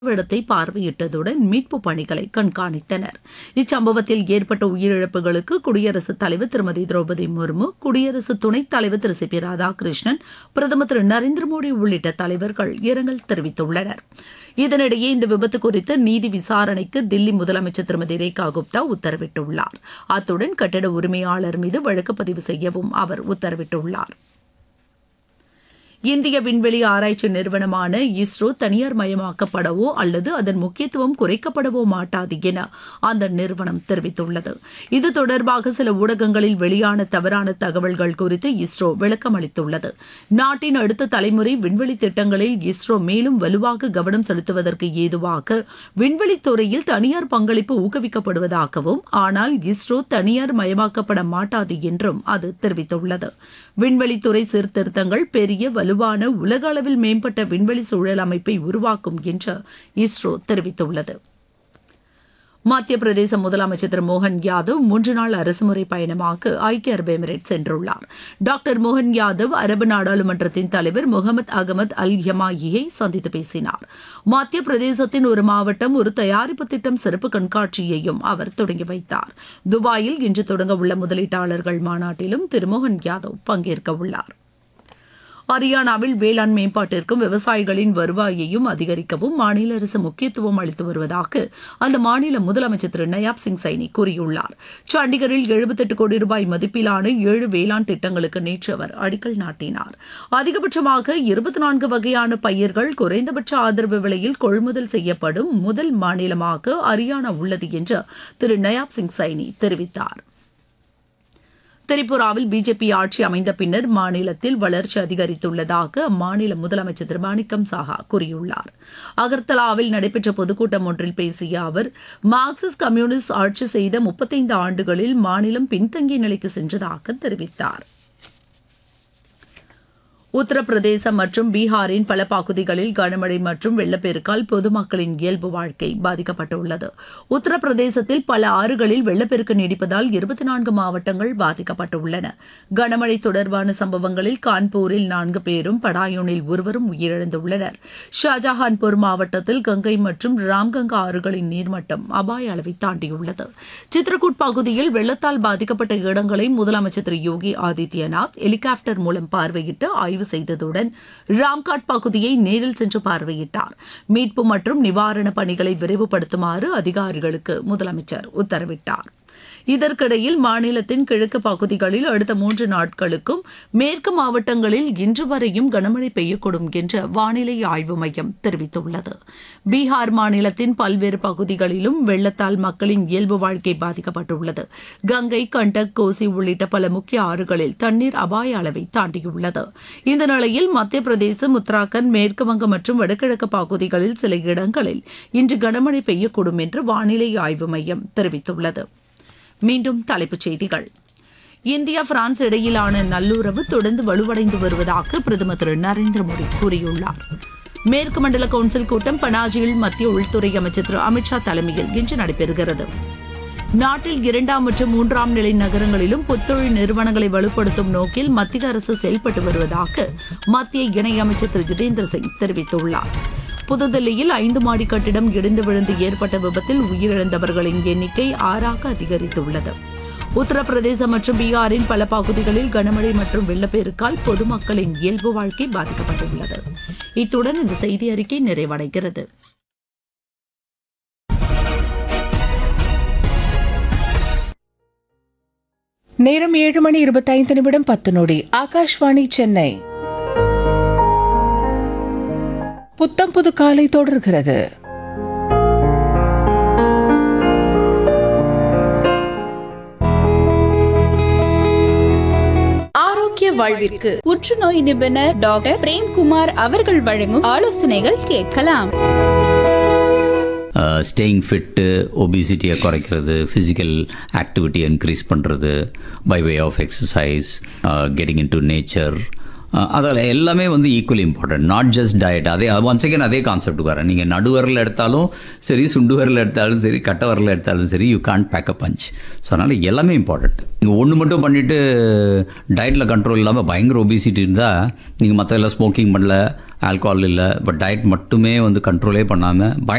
இடத்தை பார்வையிட்டதுடன் மீட்பு பணிகளை கண்காணித்தனர் இச்சம்பவத்தில் ஏற்பட்ட உயிரிழப்புகளுக்கு குடியரசுத் தலைவர் திருமதி திரௌபதி முர்மு குடியரசு துணைத் தலைவர் திரு சி பி ராதாகிருஷ்ணன் பிரதமர் திரு நரேந்திர மோடி உள்ளிட்ட தலைவர்கள் இரங்கல் தெரிவித்துள்ளனர் இதனிடையே இந்த விபத்து குறித்து நீதி விசாரணைக்கு தில்லி முதலமைச்சர் திருமதி ரேகா குப்தா உத்தரவிட்டுள்ளார் அத்துடன் கட்டட உரிமையாளர் மீது வழக்கு பதிவு செய்யவும் அவர் உத்தரவிட்டுள்ளார் இந்திய விண்வெளி ஆராய்ச்சி நிறுவனமான இஸ்ரோ தனியார் மயமாக்கப்படவோ அல்லது அதன் முக்கியத்துவம் குறைக்கப்படவோ மாட்டாது என அந்த நிறுவனம் தெரிவித்துள்ளது இது தொடர்பாக சில ஊடகங்களில் வெளியான தவறான தகவல்கள் குறித்து இஸ்ரோ விளக்கம் அளித்துள்ளது நாட்டின் அடுத்த தலைமுறை விண்வெளி திட்டங்களில் இஸ்ரோ மேலும் வலுவாக கவனம் செலுத்துவதற்கு ஏதுவாக விண்வெளித் துறையில் தனியார் பங்களிப்பு ஊக்குவிக்கப்படுவதாகவும் ஆனால் இஸ்ரோ தனியார் மயமாக்கப்பட மாட்டாது என்றும் அது தெரிவித்துள்ளது விண்வெளித்துறை சீர்திருத்தங்கள் பெரிய வலுவான உலக அளவில் மேம்பட்ட விண்வெளி சூழல் அமைப்பை உருவாக்கும் என்று இஸ்ரோ தெரிவித்துள்ளது மத்திய பிரதேச முதலமைச்சர் திரு மோகன் யாதவ் மூன்று நாள் அரசுமுறை பயணமாக ஐக்கிய அரபு எமிரேட் சென்றுள்ளார் டாக்டர் மோகன் யாதவ் அரபு நாடாளுமன்றத்தின் தலைவர் முகமது அகமது அல் யமாயியை சந்தித்து பேசினார் மத்திய பிரதேசத்தின் ஒரு மாவட்டம் ஒரு தயாரிப்பு திட்டம் சிறப்பு கண்காட்சியையும் அவர் தொடங்கி வைத்தார் துபாயில் இன்று தொடங்க உள்ள முதலீட்டாளர்கள் மாநாட்டிலும் திரு மோகன் யாதவ் பங்கேற்க உள்ளார் ஹரியானாவில் வேளாண் மேம்பாட்டிற்கும் விவசாயிகளின் வருவாயையும் அதிகரிக்கவும் மாநில அரசு முக்கியத்துவம் அளித்து வருவதாக அந்த மாநில முதலமைச்சர் திரு நயாப் சிங் சைனி கூறியுள்ளார் சண்டிகரில் எழுபத்தெட்டு கோடி ரூபாய் மதிப்பிலான ஏழு வேளாண் திட்டங்களுக்கு நேற்று அவர் அடிக்கல் நாட்டினார் அதிகபட்சமாக இருபத்தி நான்கு வகையான பயிர்கள் குறைந்தபட்ச ஆதரவு விலையில் கொள்முதல் செய்யப்படும் முதல் மாநிலமாக ஹரியானா உள்ளது என்று திரு நயாப் சிங் சைனி தெரிவித்தார் திரிபுராவில் பிஜேபி ஆட்சி அமைந்த பின்னர் மாநிலத்தில் வளர்ச்சி அதிகரித்துள்ளதாக அம்மாநில முதலமைச்சர் திரு மாணிக்கம் சாஹா கூறியுள்ளார் அகர்தலாவில் நடைபெற்ற பொதுக்கூட்டம் ஒன்றில் பேசிய அவர் மார்க்சிஸ்ட் கம்யூனிஸ்ட் ஆட்சி செய்த முப்பத்தைந்து ஆண்டுகளில் மாநிலம் பின்தங்கிய நிலைக்கு சென்றதாக தெரிவித்தார் உத்தரப்பிரதேசம் மற்றும் பீகாரின் பல பகுதிகளில் கனமழை மற்றும் வெள்ளப்பெருக்கால் பொதுமக்களின் இயல்பு வாழ்க்கை பாதிக்கப்பட்டுள்ளது உத்தரப்பிரதேசத்தில் பல ஆறுகளில் வெள்ளப்பெருக்கு நீடிப்பதால் இருபத்தி நான்கு மாவட்டங்கள் பாதிக்கப்பட்டுள்ளன கனமழை தொடர்பான சம்பவங்களில் கான்பூரில் நான்கு பேரும் படாயூனில் ஒருவரும் உயிரிழந்துள்ளனர் ஷாஜஹான்பூர் மாவட்டத்தில் கங்கை மற்றும் ராம்கங்கா ஆறுகளின் நீர்மட்டம் அபாய அளவை தாண்டியுள்ளது சித்ரகூட் பகுதியில் வெள்ளத்தால் பாதிக்கப்பட்ட இடங்களை முதலமைச்சர் திரு யோகி ஆதித்யநாத் ஹெலிகாப்டர் மூலம் பார்வையிட்டு ஆய்வு ஆய்வு செய்ததுடன் ராம்காட் பகுதியை நேரில் சென்று பார்வையிட்டார் மீட்பு மற்றும் நிவாரண பணிகளை விரைவுபடுத்துமாறு அதிகாரிகளுக்கு முதலமைச்சர் உத்தரவிட்டார் இதற்கிடையில் மாநிலத்தின் கிழக்கு பகுதிகளில் அடுத்த மூன்று நாட்களுக்கும் மேற்கு மாவட்டங்களில் இன்று வரையும் கனமழை பெய்யக்கூடும் என்று வானிலை ஆய்வு மையம் தெரிவித்துள்ளது பீகார் மாநிலத்தின் பல்வேறு பகுதிகளிலும் வெள்ளத்தால் மக்களின் இயல்பு வாழ்க்கை பாதிக்கப்பட்டுள்ளது கங்கை கண்டக் கோசி உள்ளிட்ட பல முக்கிய ஆறுகளில் தண்ணீர் அபாய அளவை தாண்டியுள்ளது இந்த நிலையில் மத்திய பிரதேசம் உத்தராகண்ட் மேற்கு வங்கம் மற்றும் வடகிழக்கு பகுதிகளில் சில இடங்களில் இன்று கனமழை பெய்யக்கூடும் என்று வானிலை ஆய்வு மையம் தெரிவித்துள்ளது மீண்டும் தலைப்புச் செய்திகள் இந்தியா பிரான்ஸ் இடையிலான நல்லுறவு தொடர்ந்து வலுவடைந்து வருவதாக பிரதமர் திரு நரேந்திர மோடி கூறியுள்ளார் மேற்கு மண்டல கவுன்சில் கூட்டம் பனாஜியில் மத்திய உள்துறை அமைச்சர் திரு அமித்ஷா தலைமையில் இன்று நடைபெறுகிறது நாட்டில் இரண்டாம் மற்றும் மூன்றாம் நிலை நகரங்களிலும் புத்தொழில் நிறுவனங்களை வலுப்படுத்தும் நோக்கில் மத்திய அரசு செயல்பட்டு வருவதாக மத்திய இணையமைச்சர் திரு ஜிதேந்திர சிங் தெரிவித்துள்ளார் புதுதில்லியில் ஐந்து மாடி கட்டிடம் இடிந்து விழுந்து ஏற்பட்ட விபத்தில் உயிரிழந்தவர்களின் எண்ணிக்கை ஆறாக அதிகரித்துள்ளது உத்தரப்பிரதேசம் மற்றும் பீகாரின் பல பகுதிகளில் கனமழை மற்றும் வெள்ளப்பெருக்கால் பொதுமக்களின் இயல்பு வாழ்க்கை பாதிக்கப்பட்டுள்ளது இத்துடன் இந்த செய்தி அறிக்கை நிறைவடைகிறது நேரம் ஏழு மணி இருபத்தைந்து நிமிடம் பத்து நொடி ஆகாஷ்வாணி சென்னை புத்தம் புது காலை தொடர்கிறது ஆரோக்கிய வாழ்விற்கு புற்றுநோய் நிபுணர் டாக்டர் பிரேம்குமார் அவர்கள் வழங்கும் ஆலோசனைகள் கேட்கலாம் ஸ்டேயிங் ஃபிட்டு ஒபிசிட்டியை குறைக்கிறது ஃபிசிக்கல் ஆக்டிவிட்டியை இன்க்ரீஸ் பண்ணுறது by way of exercise getting into nature அதில் எல்லாமே வந்து equally important not just diet அதே ஒன்ஸ் அகேன் அதே கான்செப்ட் வரேன் நீங்கள் நடுவரில் எடுத்தாலும் சரி சுண்டு வரல எடுத்தாலும் சரி கட்ட வரல எடுத்தாலும் சரி you can't pack a punch so அதனால் எல்லாமே இம்பார்ட்டன்ட் நீங்கள் ஒன்று மட்டும் பண்ணிவிட்டு டயட்டில் கண்ட்ரோல் இல்லாமல் பயங்கர ஒபிசிட்டி இருந்தால் நீங்கள் மற்ற எல்லாம் ஸ்மோக்கிங் பண்ணல ஆல்கஹால் இல்லை பட் டயட் மட்டுமே வந்து கண்ட்ரோலே பண்ணாமல்